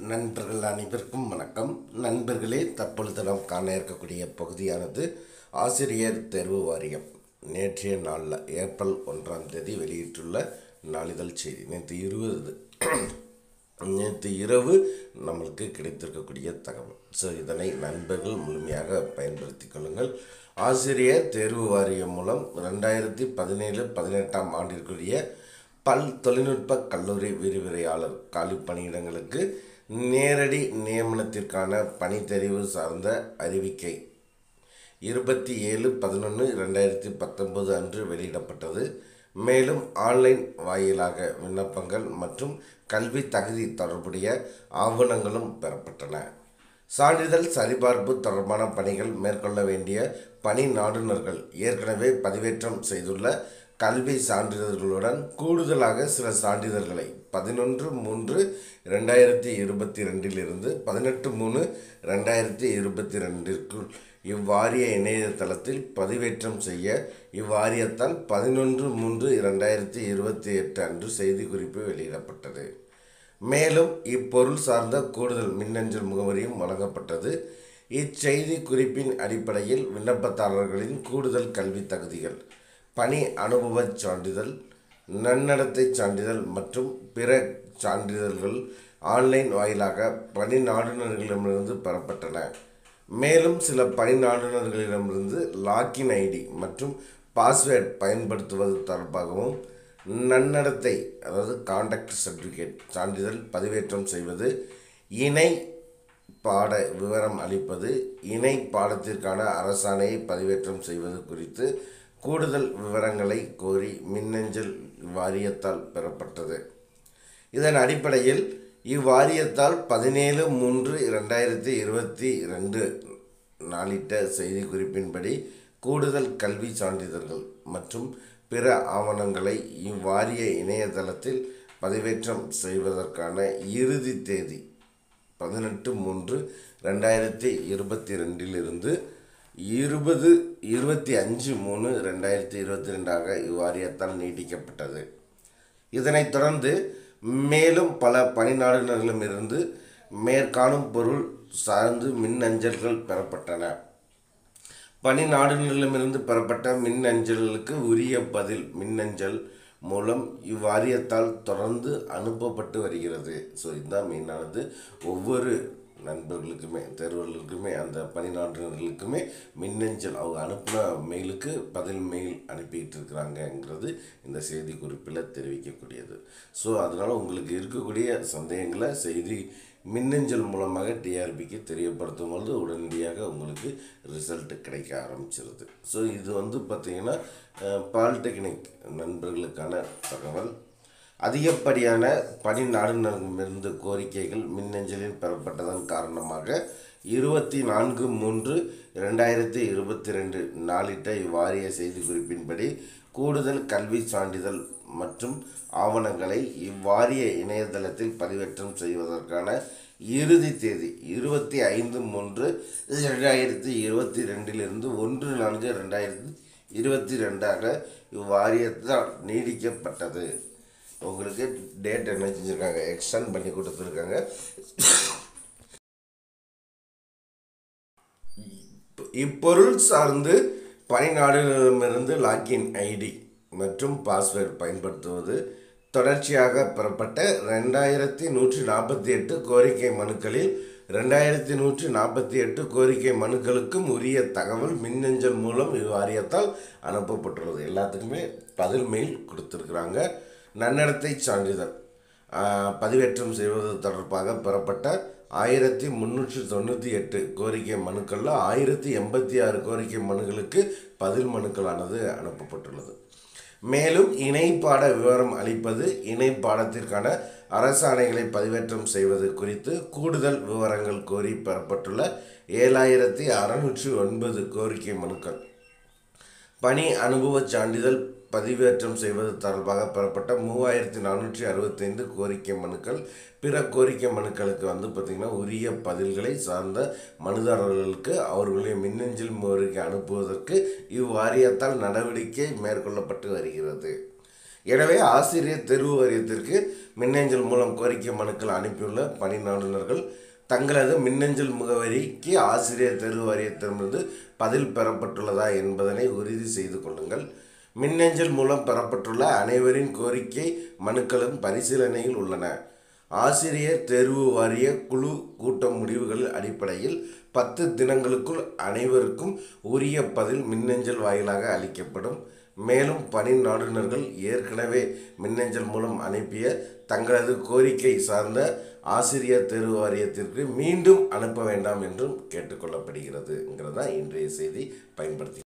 நண்பர்கள் அனைவருக்கும் வணக்கம் நண்பர்களே தற்பொழுது நாம் காண இருக்கக்கூடிய பகுதியானது ஆசிரியர் தேர்வு வாரியம் நேற்றைய நாளில் ஏப்ரல் ஒன்றாம் தேதி வெளியிட்டுள்ள நாளிதழ் செய்தி நேற்று இருபது நேற்று இரவு நம்மளுக்கு கிடைத்திருக்கக்கூடிய தகவல் ஸோ இதனை நண்பர்கள் முழுமையாக பயன்படுத்திக் கொள்ளுங்கள் ஆசிரியர் தேர்வு வாரியம் மூலம் ரெண்டாயிரத்தி பதினேழு பதினெட்டாம் ஆண்டிற்குரிய பல் தொழில்நுட்ப கல்லூரி விரிவுரையாளர் காலி பணியிடங்களுக்கு நேரடி நியமனத்திற்கான பணி தெரிவு சார்ந்த அறிவிக்கை இருபத்தி ஏழு பதினொன்று ரெண்டாயிரத்தி பத்தொன்பது அன்று வெளியிடப்பட்டது மேலும் ஆன்லைன் வாயிலாக விண்ணப்பங்கள் மற்றும் கல்வி தகுதி தொடர்புடைய ஆவணங்களும் பெறப்பட்டன சான்றிதழ் சரிபார்ப்பு தொடர்பான பணிகள் மேற்கொள்ள வேண்டிய பணி நாடுனர்கள் ஏற்கனவே பதிவேற்றம் செய்துள்ள கல்வி சான்றிதழ்களுடன் கூடுதலாக சில சான்றிதழ்களை பதினொன்று மூன்று ரெண்டாயிரத்தி இருபத்தி ரெண்டிலிருந்து பதினெட்டு மூணு ரெண்டாயிரத்தி இருபத்தி ரெண்டிற்குள் இவ்வாரிய இணையதளத்தில் பதிவேற்றம் செய்ய இவ்வாரியத்தால் பதினொன்று மூன்று இரண்டாயிரத்தி இருபத்தி எட்டு அன்று செய்திக்குறிப்பு வெளியிடப்பட்டது மேலும் இப்பொருள் சார்ந்த கூடுதல் மின்னஞ்சல் முகவரியும் வழங்கப்பட்டது இச்செய்தி குறிப்பின் அடிப்படையில் விண்ணப்பதாரர்களின் கூடுதல் கல்வி தகுதிகள் பணி அனுபவச் சான்றிதழ் நன்னடத்தை சான்றிதழ் மற்றும் பிற சான்றிதழ்கள் ஆன்லைன் வாயிலாக பணி நாடுனர்களிடமிருந்து பெறப்பட்டன மேலும் சில பணி நாடுனர்களிடமிருந்து லாக்கின் ஐடி மற்றும் பாஸ்வேர்ட் பயன்படுத்துவது தொடர்பாகவும் நன்னடத்தை அதாவது கான்டாக்ட் சர்டிஃபிகேட் சான்றிதழ் பதிவேற்றம் செய்வது இணை பாட விவரம் அளிப்பது இணை பாடத்திற்கான அரசாணையை பதிவேற்றம் செய்வது குறித்து கூடுதல் விவரங்களை கோரி மின்னஞ்சல் வாரியத்தால் பெறப்பட்டது இதன் அடிப்படையில் இவ்வாரியத்தால் பதினேழு மூன்று இரண்டாயிரத்தி இருபத்தி ரெண்டு நாளிட்ட செய்திக்குறிப்பின்படி கூடுதல் கல்வி சான்றிதழ்கள் மற்றும் பிற ஆவணங்களை இவ்வாரிய இணையதளத்தில் பதிவேற்றம் செய்வதற்கான இறுதி தேதி பதினெட்டு மூன்று ரெண்டாயிரத்தி இருபத்தி ரெண்டிலிருந்து இருபது இருபத்தி அஞ்சு மூணு ரெண்டாயிரத்தி இருபத்தி ரெண்டாக இவ்வாரியத்தால் நீட்டிக்கப்பட்டது இதனைத் தொடர்ந்து மேலும் பல பணிநாடுகளிடமிருந்து மேற்காணும் பொருள் சார்ந்து மின்னஞ்சல்கள் பெறப்பட்டன பணி நாடுகளிடமிருந்து பெறப்பட்ட மின்னஞ்சல்களுக்கு உரிய பதில் மின்னஞ்சல் மூலம் இவ்வாரியத்தால் தொடர்ந்து அனுப்பப்பட்டு வருகிறது ஸோ இதுதான் மெயினானது ஒவ்வொரு நண்பர்களுக்குமே தேர்வர்களுக்குமே அந்த பணிநாட்டினர்களுக்குமே மின்னஞ்சல் அவங்க அனுப்பின மெயிலுக்கு பதில் மெயில் அனுப்பிக்கிட்டு இருக்கிறாங்கங்கிறது இந்த செய்தி குறிப்பில் தெரிவிக்கக்கூடியது ஸோ அதனால் உங்களுக்கு இருக்கக்கூடிய சந்தேகங்களை செய்தி மின்னஞ்சல் மூலமாக டிஆர்பிக்கு தெரியப்படுத்தும் பொழுது உடனடியாக உங்களுக்கு ரிசல்ட் கிடைக்க ஆரம்பிச்சிருது ஸோ இது வந்து பார்த்திங்கன்னா பாலிடெக்னிக் நண்பர்களுக்கான தகவல் அதிகப்படியான பணி நாடுநரிடமிருந்து கோரிக்கைகள் மின்னஞ்சலில் பெறப்பட்டதன் காரணமாக இருபத்தி நான்கு மூன்று ரெண்டாயிரத்தி இருபத்தி ரெண்டு நாளிட்ட இவ்வாரிய செய்திக்குறிப்பின்படி கூடுதல் கல்வி சான்றிதழ் மற்றும் ஆவணங்களை இவ்வாரிய இணையதளத்தில் பதிவேற்றம் செய்வதற்கான இறுதி தேதி இருபத்தி ஐந்து மூன்று ரெண்டாயிரத்தி இருபத்தி ரெண்டிலிருந்து ஒன்று நான்கு ரெண்டாயிரத்தி இருபத்தி ரெண்டாக இவ்வாரியத்தால் நீடிக்கப்பட்டது உங்களுக்கு டேட் என்ன செஞ்சுருக்காங்க எக்ஸ்டெண்ட் பண்ணி கொடுத்துருக்காங்க இப்பொருள் சார்ந்து பணிநாடுகளிடமிருந்து லாக்இன் ஐடி மற்றும் பாஸ்வேர்டு பயன்படுத்துவது தொடர்ச்சியாக பெறப்பட்ட ரெண்டாயிரத்தி நூற்றி நாற்பத்தி எட்டு கோரிக்கை மனுக்களில் ரெண்டாயிரத்தி நூற்றி நாற்பத்தி எட்டு கோரிக்கை மனுக்களுக்கும் உரிய தகவல் மின்னஞ்சல் மூலம் இவ்வாரியத்தால் அனுப்பப்பட்டுள்ளது எல்லாத்துக்குமே பதில் மெயில் கொடுத்துருக்குறாங்க நன்னடத்தை சான்றிதழ் பதிவேற்றம் செய்வது தொடர்பாக பெறப்பட்ட ஆயிரத்தி முந்நூற்றி தொண்ணூற்றி எட்டு கோரிக்கை மனுக்களில் ஆயிரத்தி எண்பத்தி ஆறு கோரிக்கை மனுக்களுக்கு பதில் மனுக்களானது அனுப்பப்பட்டுள்ளது மேலும் இணைப்பாட விவரம் அளிப்பது இணைப்பாடத்திற்கான அரசாணைகளை பதிவேற்றம் செய்வது குறித்து கூடுதல் விவரங்கள் கோரி பெறப்பட்டுள்ள ஏழாயிரத்தி அறநூற்றி ஒன்பது கோரிக்கை மனுக்கள் பணி அனுபவச் சான்றிதழ் பதிவேற்றம் செய்வது தொடர்பாக பெறப்பட்ட மூவாயிரத்தி நானூற்றி அறுபத்தைந்து கோரிக்கை மனுக்கள் பிற கோரிக்கை மனுக்களுக்கு வந்து பார்த்திங்கன்னா உரிய பதில்களை சார்ந்த மனுதாரர்களுக்கு அவர்களுடைய மின்னஞ்சல் முறைக்கு அனுப்புவதற்கு இவ்வாரியத்தால் நடவடிக்கை மேற்கொள்ளப்பட்டு வருகிறது எனவே ஆசிரியர் தேர்வு வாரியத்திற்கு மின்னஞ்சல் மூலம் கோரிக்கை மனுக்கள் அனுப்பியுள்ள பணி நாடுனர்கள் தங்களது மின்னஞ்சல் முகவரிக்கு ஆசிரியர் தேர்வு வாரியத்திடமிருந்து பதில் பெறப்பட்டுள்ளதா என்பதனை உறுதி செய்து கொள்ளுங்கள் மின்னஞ்சல் மூலம் பெறப்பட்டுள்ள அனைவரின் கோரிக்கை மனுக்களும் பரிசீலனையில் உள்ளன ஆசிரியர் தேர்வு வாரிய குழு கூட்ட முடிவுகளின் அடிப்படையில் பத்து தினங்களுக்குள் அனைவருக்கும் உரிய பதில் மின்னஞ்சல் வாயிலாக அளிக்கப்படும் மேலும் பணி நாடுனர்கள் ஏற்கனவே மின்னஞ்சல் மூலம் அனுப்பிய தங்களது கோரிக்கை சார்ந்த ஆசிரியர் தேர்வு வாரியத்திற்கு மீண்டும் அனுப்ப வேண்டாம் என்றும் கேட்டுக்கொள்ளப்படுகிறதுங்கிறது தான் இன்றைய செய்தி பயன்படுத்தி